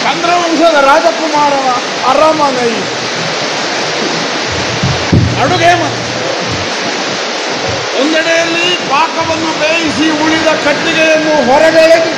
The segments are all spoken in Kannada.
ಚಂದ್ರವಂಶದ ರಾಜಕುಮಾರನ ಅರಮನೆ ಇದು. ಅಡುಗೆ ಮನೆ ಒಂದೆಡೆಯಲ್ಲಿ ಪಾಕವನ್ನು ಬೇಯಿಸಿ ಉಳಿದ ಕಟ್ಟಿಗೆಯನ್ನು ಹೊರಗೆಳೆದು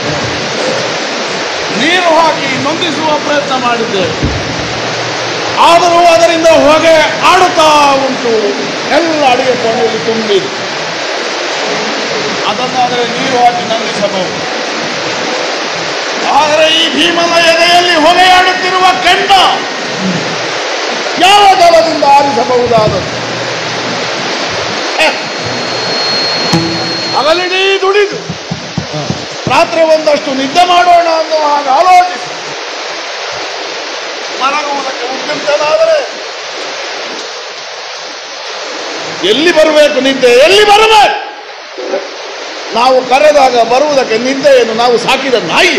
ನೀರು ಹಾಕಿ ನೊಂದಿಸುವ ಪ್ರಯತ್ನ ಮಾಡಿದ್ದೇವೆ ಆದರೂ ಅದರಿಂದ ಹೊಗೆ ಆಡುತ್ತಾ ಉಂಟು ಎಲ್ಲ ಅಡಿಗೆ ಕೋಣೆಯಲ್ಲಿ ತುಂಬಿದೆ ಅದನ್ನಾದರೆ ನೀರು ಹಾಕಿ ನಂದಿಸಬಹುದು ಆದರೆ ಈ ಭೀಮನ ಎದೆಯಲ್ಲಿ ಹೊಗೆಯಾಡುತ್ತಿರುವ ಕೆಂಡ ಯಾವ ದಳದಿಂದ ಆರಿಸಬಹುದಾದದ್ದು ಹಗಲಿಡೀ ದುಡಿದು ರಾತ್ರಿ ಒಂದಷ್ಟು ನಿದ್ದೆ ಮಾಡೋಣ ಅನ್ನೋ ಹಾಗೆ ಆಲೋಚಿಸಿ ಮಲಗುವುದಕ್ಕೆ ಉದ್ಯುಕ್ತನಾದರೆ ಎಲ್ಲಿ ಬರಬೇಕು ನಿದ್ದೆ ಎಲ್ಲಿ ಬರಬೇಕು ನಾವು ಕರೆದಾಗ ಬರುವುದಕ್ಕೆ ನಿದ್ದೆಯನ್ನು ನಾವು ಸಾಕಿದ ನಾಯಿಯ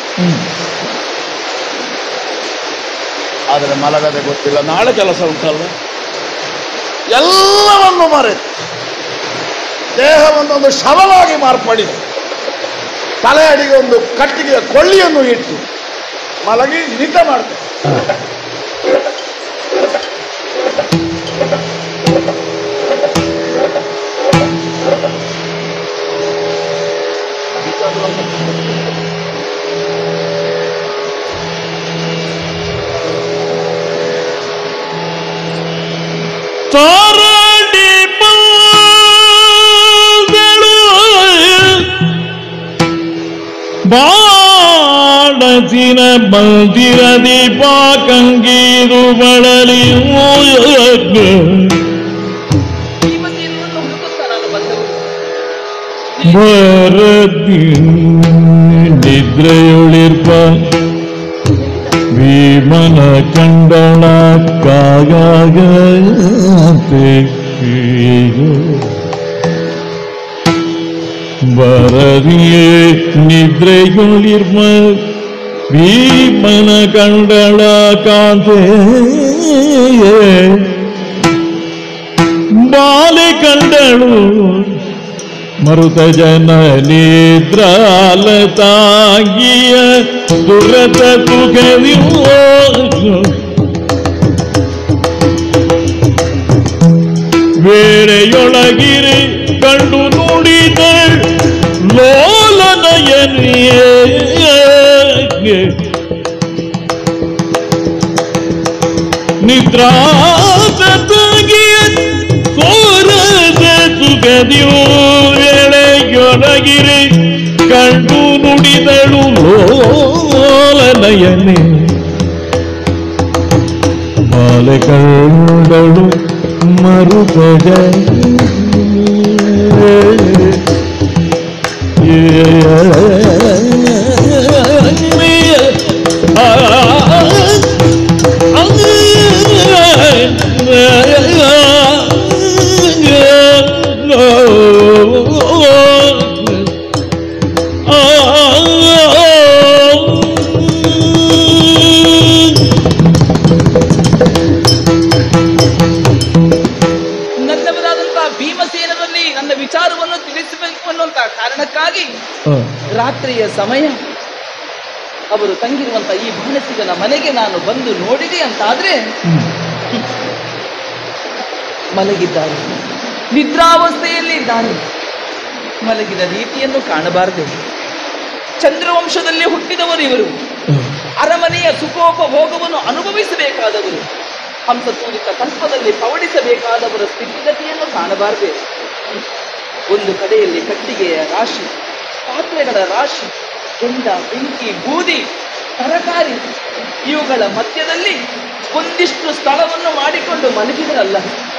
ಆದರೆ ಮಲಗದೆ ಗೊತ್ತಿಲ್ಲ ನಾಳೆ ಕೆಲಸ ಉಂಟಲ್ಲ ಎಲ್ಲವನ್ನು ಮರೆತು ದೇಹವನ್ನೊಂದು ಶವವಾಗಿ ಮಾರ್ಪಡಿಸಿ ತಲೆ ಅಡಿಗೆ ಒಂದು ಕಟ್ಟಿಗೆಯ ಕೊಳ್ಳಿಯನ್ನು ಇಟ್ಟು ಮಲಗಿ ನಿದ್ದೆ ಮಾಡ್ತಾರೆ ತಾರಡಿ ಬಂದಳು ಬಾಡಸಿನ ಮಂದಿರ ದೀಪ ಕಂಗೀರು ಬಳಲಿ ಭೀಮಸೇನನನ್ನು ಹುಡುಕುತ್ತಾ ನಾನು ಬಂದವರು ಬರದಿ ನಿದ್ರೆಯೊಳಿರ್ಪ ಭೀಮನ ಕಂಡಳ ಕಾಗಾಗತೆ ಬರದಿಯೇ ನಿದ್ರೆಯೊಳಿರ್ಪ ಭೀಮನ ಕಂಡಳ ಕಾಂತೆ ಬಾಲೆ ಕಂಡಳು ಮರುತ ಜನ ನಿದ್ರಾಲ ತಾಗಿಯ ದುರತ ತುಗದಿಯೋ ವೇಳೆಯೊಳಗಿರಿ ಕಂಡು ನುಡಿದ ಲೋಲನಯನಿಯೇ ನಿದ್ರಾಗಿಯ ಸೋರದ ಸುಗದಿಯು ಎಳೆಯೊಳಗಿರಿ ಕಂಡು ನುಡಿದಳು ಲೋಲನಯನೆ ಮಾಲೆ ಕಂಡಳು ಮರುಪಜ ನನ್ನವರಾದಂತಹ ಭೀಮಸೇನರಲ್ಲಿ ನನ್ನ ವಿಚಾರವನ್ನು ತಿಳಿಸಬೇಕು ಅನ್ನುವಂತಹ ಕಾರಣಕ್ಕಾಗಿ ರಾತ್ರಿಯ ಸಮಯ ಅವರು ತಂಗಿರುವಂತ ಈ ಬಾಣಸಿಗನ ಮನೆಗೆ ನಾನು ಬಂದು ನೋಡಿದೆ ಅಂತಾದ್ರೆ ಮಲಗಿದ್ದಾರೆ ನಿದ್ರಾವಸ್ಥೆಯಲ್ಲಿ ಇದ್ದಾರೆ ಮಲಗಿದ ರೀತಿಯನ್ನು ಕಾಣಬಾರದೆ ಚಂದ್ರವಂಶದಲ್ಲಿ ಹುಟ್ಟಿದವರು ಇವರು ಅರಮನೆಯ ಸುಖೋಪಭೋಗವನ್ನು ಅನುಭವಿಸಬೇಕಾದವರು ಹಂಸತೂರಿತ ಕಲ್ಪದಲ್ಲಿ ಪವಡಿಸಬೇಕಾದವರ ಸ್ಥಿತಿಗತಿಯನ್ನು ಕಾಣಬಾರದೆ ಒಂದು ಕಡೆಯಲ್ಲಿ ಕಟ್ಟಿಗೆಯ ರಾಶಿ ಪಾತ್ರೆಗಳ ರಾಶಿ ಕೆಂಡ ಬೆಂಕಿ ಬೂದಿ ತರಕಾರಿ ಇವುಗಳ ಮಧ್ಯದಲ್ಲಿ ಒಂದಿಷ್ಟು ಸ್ಥಳವನ್ನು ಮಾಡಿಕೊಂಡು ಮಲಗಿದರಲ್ಲ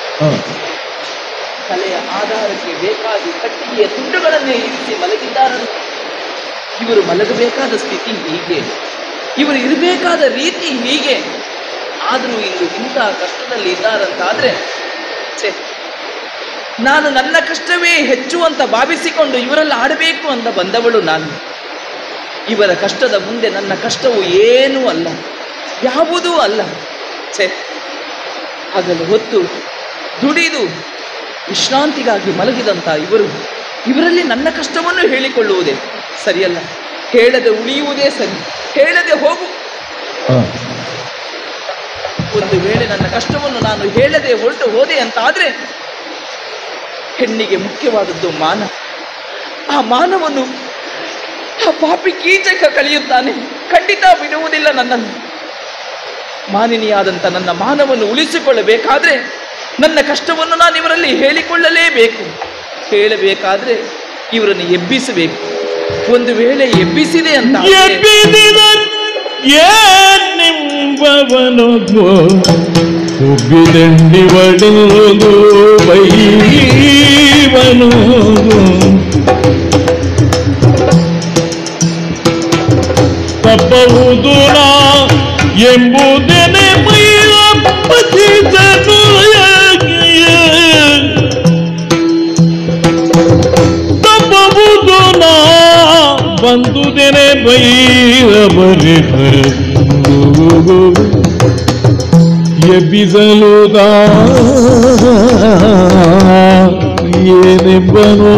ತಲೆಯ ಆಧಾರಕ್ಕೆ ಬೇಕಾಗಿ ಕಟ್ಟಿಗೆಯ ತುಂಡುಗಳನ್ನೇ ಇರಿಸಿ ಮಲಗಿದ್ದಾರಂತೆ ಇವರು ಮಲಗಬೇಕಾದ ಸ್ಥಿತಿ ಹೀಗೆ ಇವರು ಇರಬೇಕಾದ ರೀತಿ ಹೀಗೆ ಆದರೂ ಇಂದು ಇಂತಹ ಕಷ್ಟದಲ್ಲಿ ಇದ್ದಾರಂತಾದ್ರೆ ಛೆ ನಾನು ನನ್ನ ಕಷ್ಟವೇ ಹೆಚ್ಚು ಅಂತ ಭಾವಿಸಿಕೊಂಡು ಇವರಲ್ಲಿ ಆಡಬೇಕು ಅಂತ ಬಂದವಳು ನಾನು ಇವರ ಕಷ್ಟದ ಮುಂದೆ ನನ್ನ ಕಷ್ಟವು ಏನೂ ಅಲ್ಲ ಯಾವುದೂ ಅಲ್ಲ ಛೆ ಹಗಲು ಹೊತ್ತು ದುಡಿದು ವಿಶ್ರಾಂತಿಗಾಗಿ ಮಲಗಿದಂಥ ಇವರು ಇವರಲ್ಲಿ ನನ್ನ ಕಷ್ಟವನ್ನು ಹೇಳಿಕೊಳ್ಳುವುದೇ ಸರಿಯಲ್ಲ ಹೇಳದೆ ಉಳಿಯುವುದೇ ಸರಿ ಹೇಳದೆ ಹೋಗು ಹ. ಒಂದು ವೇಳೆ ನನ್ನ ಕಷ್ಟವನ್ನು ನಾನು ಹೇಳದೆ ಹೊರಟು ಹೋದೆ ಅಂತ ಆದ್ರೆ ಹೆಣ್ಣಿಗೆ ಮುಖ್ಯವಾದದ್ದು ಮಾನ ಆ ಮಾನವನ್ನು ಆ ಪಾಪಿ ಕೀಚಕ ಕಳೆಯುತ್ತಾನೆ ಖಂಡಿತ ಬಿಡುವುದಿಲ್ಲ ನನ್ನನ್ನು ಮಾನಿನಿಯಾದಂಥ ನನ್ನ ಮಾನವನ್ನು ಉಳಿಸಿಕೊಳ್ಳಬೇಕಾದ್ರೆ ನನ್ನ ಕಷ್ಟವನ್ನು ನಾನು ಇವರಲ್ಲಿ ಹೇಳಿಕೊಳ್ಳಲೇಬೇಕು ಹೇಳಬೇಕಾದ್ರೆ ಇವರನ್ನು ಎಬ್ಬಿಸಬೇಕು ಒಂದು ವೇಳೆ ಎಬ್ಬಿಸಿದೆ ಅಂತ ಆದ್ರೆ- ಎಬ್ಬಿದಿದ ಏನೆಂಬವನು ಉಬ್ಬಿದಂಡಿ ಒಡೆದು ಬೈವನು ತಪ್ಪವುದು ನಾ ಎಂಬುದೇನೆ ಮೈಯಪ್ಪಚಿಸನು ತಪ್ಪಬಹುದು ನಾ ಬಂದುದೇನೆ ಬೈರಬರಿದ ಎಬ್ಬಿಸಲುದ ಏನೆಂಬನೋ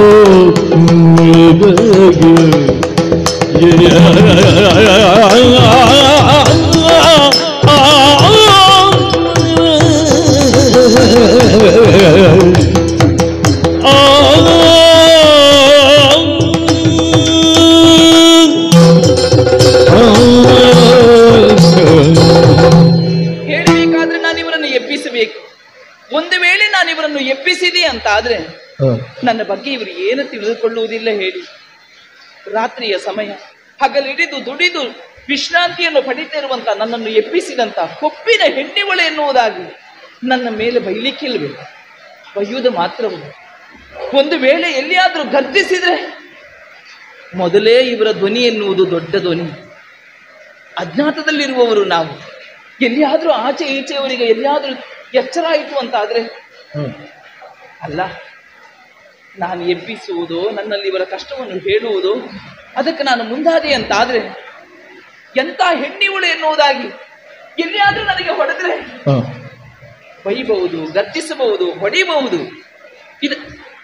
ಹೇಳಬೇಕಾದ್ರೆ ನಾನು ಇವರನ್ನು ಎಬ್ಬಿಸಬೇಕು ಒಂದು ವೇಳೆ ನಾನು ಇವರನ್ನು ಎಬ್ಬಿಸಿದೆ ಅಂತ ಆದ್ರೆ ನನ್ನ ಬಗ್ಗೆ ಇವರು ಏನು ತಿಳಿದುಕೊಳ್ಳುವುದಿಲ್ಲ ಹೇಳಿ ರಾತ್ರಿಯ ಸಮಯ ಹಗಲಿಡಿದು ದುಡಿದು ವಿಶ್ರಾಂತಿಯನ್ನು ಪಡಿತಿರುವಂತ ನನ್ನನ್ನು ಎಬ್ಬಿಸಿದಂತ ಕೊಪ್ಪಿನ ಹೆಣ್ಣಿವಳೆ ಎನ್ನುವುದಾಗಿ ನನ್ನ ಮೇಲೆ ಬೈಲಿಕ್ಕಿಲ್ವೇ ಬೈಯುವುದು ಮಾತ್ರವು ಒಂದು ವೇಳೆ ಎಲ್ಲಿಯಾದರೂ ಗರ್ಜಿಸಿದ್ರೆ ಮೊದಲೇ ಇವರ ಧ್ವನಿ ಎನ್ನುವುದು ದೊಡ್ಡ ಧ್ವನಿ ಅಜ್ಞಾತದಲ್ಲಿರುವವರು ನಾವು ಎಲ್ಲಿಯಾದರೂ ಆಚೆ ಈಚೆಯವರಿಗೆ ಎಲ್ಲಿಯಾದರೂ ಎಚ್ಚರ ಆಯಿತು ಅಂತ ಆದ್ರೆ ಅಲ್ಲ ನಾನು ಎಬ್ಬಿಸುವುದು ನನ್ನಲ್ಲಿ ಇವರ ಕಷ್ಟವನ್ನು ಹೇಳುವುದು ಅದಕ್ಕೆ ನಾನು ಮುಂದಾದೆ ಅಂತ ಆದ್ರೆ ಎಂತ ಹೆಣ್ಣಿವಳು ಎನ್ನುವುದಾಗಿ ಎಲ್ಲಿಯಾದ್ರೂ ನನಗೆ ಹೊಡೆದ್ರೆ ಬೈಬಹುದು ಗರ್ಜಿಸಬಹುದು ಹೊಡಿಬಹುದು ಇದು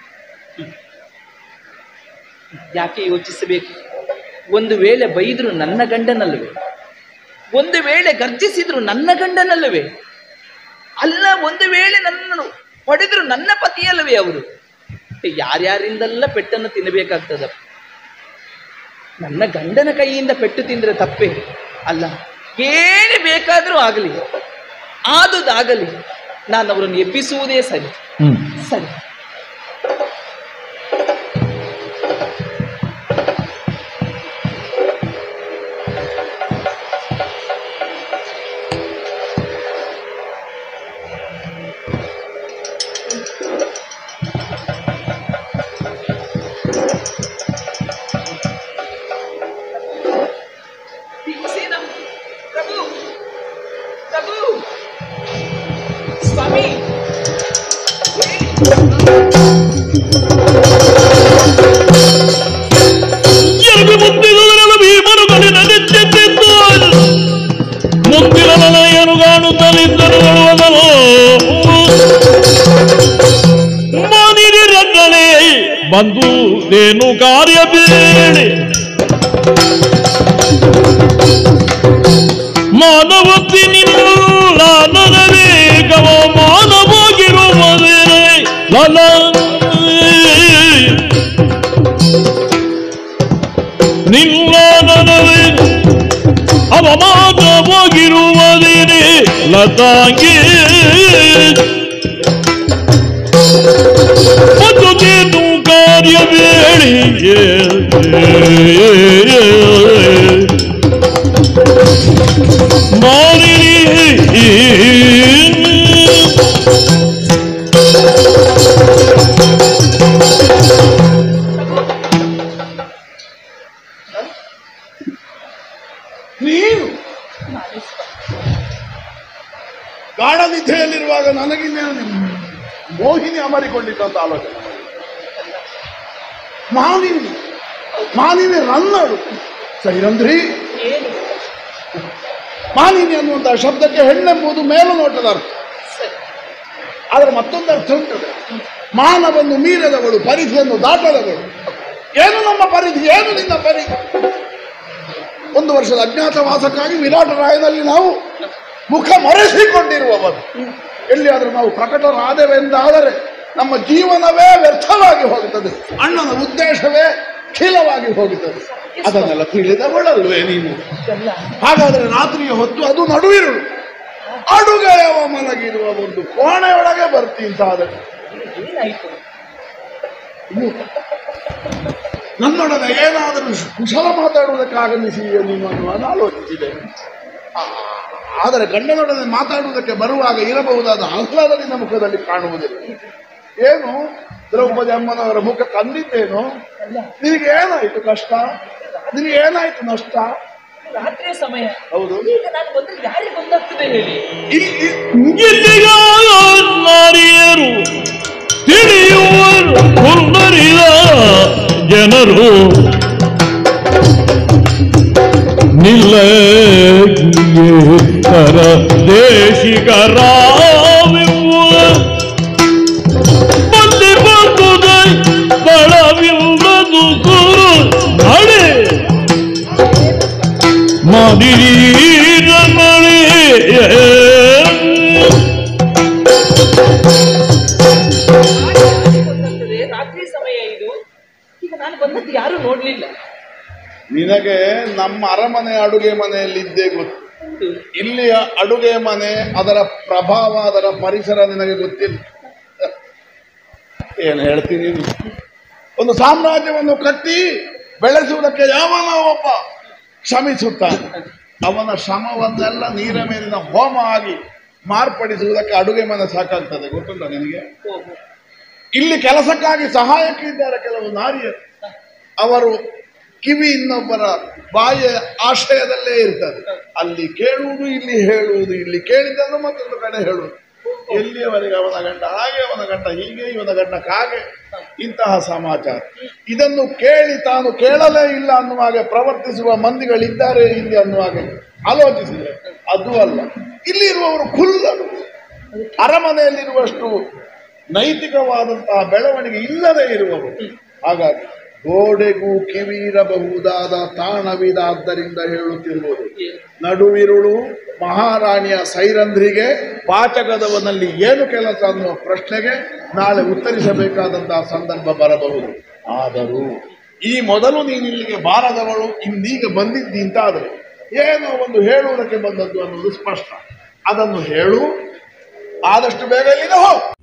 ಯಾಕೆ ಯೋಚಿಸಬೇಕು ಒಂದು ವೇಳೆ ಬೈದ್ರು ನನ್ನ ಗಂಡನಲ್ಲವೇ ಒಂದು ವೇಳೆ ಗರ್ಜಿಸಿದ್ರು ನನ್ನ ಗಂಡನಲ್ಲವೇ ಅಲ್ಲ ಒಂದು ವೇಳೆ ನನ್ನನ್ನು ಹೊಡೆದ್ರು ನನ್ನ ಪತಿಯಲ್ಲವೇ ಅವರು ಯಾರ್ಯಾರಿಂದೆಲ್ಲ ಪೆಟ್ಟನ್ನು ತಿನ್ನಬೇಕಾಗ್ತದ ನನ್ನ ಗಂಡನ ಕೈಯಿಂದ ಪೆಟ್ಟು ತಿಂದ್ರೆ ತಪ್ಪೇ ಅಲ್ಲ ಏನೇ ಬೇಕಾದರೂ ಆಗಲಿ ಆದುದಾಗಲಿ ನಾನು ಅವರನ್ನು ಎಬ್ಬಿಸುವುದೇ ಸರಿ ಸರಿ ಭೀಮಸೇನ ಪ್ರಭು ಪ್ರಭು ಸ್ವಾಮಿ ಎರಡು ಮುಂದಿನ ಭೀಮನು ಕಲಿನ ನೆಚ್ಚೆತ್ತಿದ್ದು ಮುಂದಿನ ನನಯನ್ನು ಕಾಣುತ್ತಲಿದ್ದರು ಬರುವದನು ಮಾನಿರಿ ರಂಗನೇ ಬಂದು ದೇನು ಕಾರ್ಯ ಬೇಡಿ ಮಾನವತಿ ನಿನ್ನ ನನಗವ ಮಾನವಾಗಿರುವುದೇ ಲಲ ನಿನ್ನ ನನಗೆ ಅವಮಾನವಾಗಿರುವುದೇನೆ ಲತಾಂಗಿ ಮತ್ತೊಂದೇನು ಕಾರ್ಯ ಬೇಡಿಗೆ ಮಾರಿ ನೀನು ಗಾಢ ನಿದ್ದೆಯಲ್ಲಿರುವಾಗ ನನಗಿನ್ನೇನು ಮೋಹಿನಿ ಅಮರಿಕೊಂಡಿದ್ದಂತ ಆಲೋಚನೆ ಮಾನಿನಿ ಮಾನಿನಿ ರನ್ನಳು ಸೈರಂಧ್ರಿ ಏನು ಮಾನಿನಿ ಅನ್ನುವಂತಹ ಶಬ್ದಕ್ಕೆ ಹೆಣ್ಣೆಂಬುದು ಮೇಲು ನೋಟದ ಅರ್ಥ ಸರಿ ಆದರೆ ಮತ್ತೊಂದು ಅರ್ಥ ಉಂಟದೆ ಮಾನವನ್ನು ಮೀರದವಳು ಪರಿಧಿಯನ್ನು ದಾಟದವಳು ಏನು ನಮ್ಮ ಪರಿಧಿ ಏನು ನಿನ್ನ ಪರಿಧಿ ಒಂದು ವರ್ಷದ ಅಜ್ಞಾತವಾಸಕ್ಕಾಗಿ ವಿರಾಟರಾಯನಲ್ಲಿ ನಾವು ಮುಖ ಮರೆಸಿಕೊಂಡಿರುವವರು ಎಲ್ಲಿಯಾದರೂ ನಾವು ಪ್ರಕಟರಾದೆವೆಂದಾದರೆ ನಮ್ಮ ಜೀವನವೇ ವ್ಯರ್ಥವಾಗಿ ಹೋಗುತ್ತದೆ ಅಣ್ಣನ ಉದ್ದೇಶವೇ ಖಿಲವಾಗಿ ಹೋಗುತ್ತದೆ ಅದನ್ನೆಲ್ಲ ತಿಳಿದವಳಲ್ವೇ ನೀನು ಹಾಗಾದ್ರೆ ರಾತ್ರಿಯ ಹೊತ್ತು ಅದು ನಡುವಿರುಳು ಅಡುಗೆಯವ ಮಲಗಿರುವ ಒಂದು ಕೋಣೆಯೊಳಗೆ ಬರ್ತೀಂತಾದರೆ ಏನಾಯ್ತು ನನ್ನೊಡನೆ ಏನಾದರೂ ಕುಶಲ ಮಾತಾಡುವುದಕ್ಕೆ ಆಗಮಿಸಿದೆಯೋ ನೀನು ಅನ್ನುವಾಗ ಆಲೋಚಿಸಿದೆ ಆ, ಆದರೆ ಗಂಡನೊಡನೆ ಮಾತಾಡುವುದಕ್ಕೆ ಬರುವಾಗ ಇರಬಹುದಾದ ಆಹ್ಲಾದ ನಿನ್ನ ಮುಖದಲ್ಲಿ ಕಾಣುವುದಿಲ್ಲ ಏನು ದ್ರೌಪದಿ ಅಮ್ಮನವರ ಮುಖ ಕಂದಿದ್ದೇನು ನಿನಗೆ ಏನಾಯ್ತು ಕಷ್ಟ ನಿನಗೆ ಏನಾಯ್ತು ನಷ್ಟ ರಾತ್ರಿಯ ಸಮಯ ಹೌದು ಈಗ ನಾನು ಬಂದ್ರೆ ಯಾರಿಗೆ ಗೊತ್ತಾಗ್ತದೆ ಹೇಳಿ ಇಲ್ಲಿ ಇಲ್ಲಿಗ ನಾರಿಯರು ತಿಳಿಯುವರು ಕುಂದರಿದ ಜನರು ನಿಲ್ಲರ ದೇಶಿಕರಾವಿವ ಬಂದಿ ಬಂದುದ ಬಳವಿಲ್ಲದು ಗುರು ನಡೆ ಮದಿರ ಮಳೆ ಯಾರಿಗೆ ಗೊತ್ತಾಗ್ತದೆ ರಾತ್ರಿ ಸಮಯ ಇದು ಈಗ ನಾನು ಬಂದದ್ದು ಯಾರು ನೋಡ್ಲಿಲ್ಲ ನಿನಗೆ ನಮ್ಮ ಅರಮನೆ ಅಡುಗೆ ಮನೆಯಲ್ಲಿದ್ದೇ ಗೊತ್ತು ಹೌದು. ಇಲ್ಲಿಯ ಅಡುಗೆ ಮನೆ ಅದರ ಪ್ರಭಾವ ಅದರ ಪರಿಸರ ನಿನಗೆ ಗೊತ್ತಿಲ್ಲ ಏನು ಹೇಳ್ತೀನಿ ನೀನು? ಒಂದು ಸಾಮ್ರಾಜ್ಯವನ್ನು ಕಟ್ಟಿ ಬೆಳೆಸುವುದಕ್ಕೆ ಯಾವನ ಒಬ್ಬ ಶ್ರಮಿಸುತ್ತಾನೆ ಅವನ ಶ್ರಮವನ್ನೆಲ್ಲ ನೀರ ಮೇಲಿನ ಹೋಮ ಆಗಿ ಮಾರ್ಪಡಿಸುವುದಕ್ಕೆ ಅಡುಗೆ ಮನೆ ಸಾಕಾಗ್ತದೆ ಗೊತ್ತುಂಟ ನಿನಗೆ ಹೋಗು. ಇಲ್ಲಿ ಕೆಲಸಕ್ಕಾಗಿ ಸಹಾಯಕ್ಕೆ ಇದ್ದಾರೆ ಕೆಲವು ನಾರಿಯರು ಅವರು ಕಿವಿ ಇನ್ನೊಬ್ಬರ ಬಾಯಿಯ ಆಶ್ರಯದಲ್ಲೇ ಇರ್ತದೆ ಅಲ್ಲಿ ಕೇಳುವುದು ಇಲ್ಲಿ ಹೇಳುವುದು ಇಲ್ಲಿ ಕೇಳಿದ್ದನ್ನು ಮತ್ತೊಂದು ಕಡೆ ಹೇಳುವುದು ಎಲ್ಲಿಯವರೆಗೆ ಅವನ ಗಂಡ ಹಾಗೆ ಅವನ ಗಂಡ ಹೀಗೆ ಇವನ ಗಂಡ ಕಾಗೆ ಇಂತಹ ಸಮಾಚಾರ ಇದನ್ನು ಕೇಳಿ ತಾನು ಕೇಳಲೇ ಇಲ್ಲ ಅನ್ನುವಾಗೆ ಪ್ರವರ್ತಿಸುವ ಮಂದಿಗಳಿದ್ದಾರೆ ಇಲ್ಲಿ ಅನ್ನುವಾಗೆ ಆಲೋಚಿಸಿದರೆ ಅದು ಅಲ್ಲ ಇಲ್ಲಿ ಇರುವವರು ಖುಲ್ಲರು ಅರಮನೆಯಲ್ಲಿರುವಷ್ಟು ನೈತಿಕವಾದಂತಹ ಬೆಳವಣಿಗೆ ಇಲ್ಲದೆ ಇರುವವರು ಹಾಗಾಗಿ ಗೋಡೆಗೂ ಕಿವಿ ಇರಬಹುದಾದ ತಾಣವಿದಾದ್ದರಿಂದ ಹೇಳುತ್ತಿರುವುದು ನಡುವಿರುಳು ಮಹಾರಾಣಿಯ ಸೈರಂಧ್ರಿಗೆ ಪಾಚಕದವನಲ್ಲಿ ಏನು ಕೆಲಸ ಅನ್ನುವ ಪ್ರಶ್ನೆಗೆ ನಾಳೆ ಉತ್ತರಿಸಬೇಕಾದಂತಹ ಸಂದರ್ಭ ಬರಬಹುದು ಆದರೂ ಈ ಮೊದಲು ನೀನು ಇಲ್ಲಿಗೆ ಬಾರದವಳು ಇಂದೀಗ ಬಂದಿದ್ದಿ ಅಂತಾದರೆ ಏನೋ ಒಂದು ಹೇಳುವುದಕ್ಕೆ ಬಂದದ್ದು ಅನ್ನೋದು ಸ್ಪಷ್ಟ ಅದನ್ನು ಹೇಳು ಆದಷ್ಟು ಬೇಗ ಇಲ್ಲಿಗೆ ಹೋಗು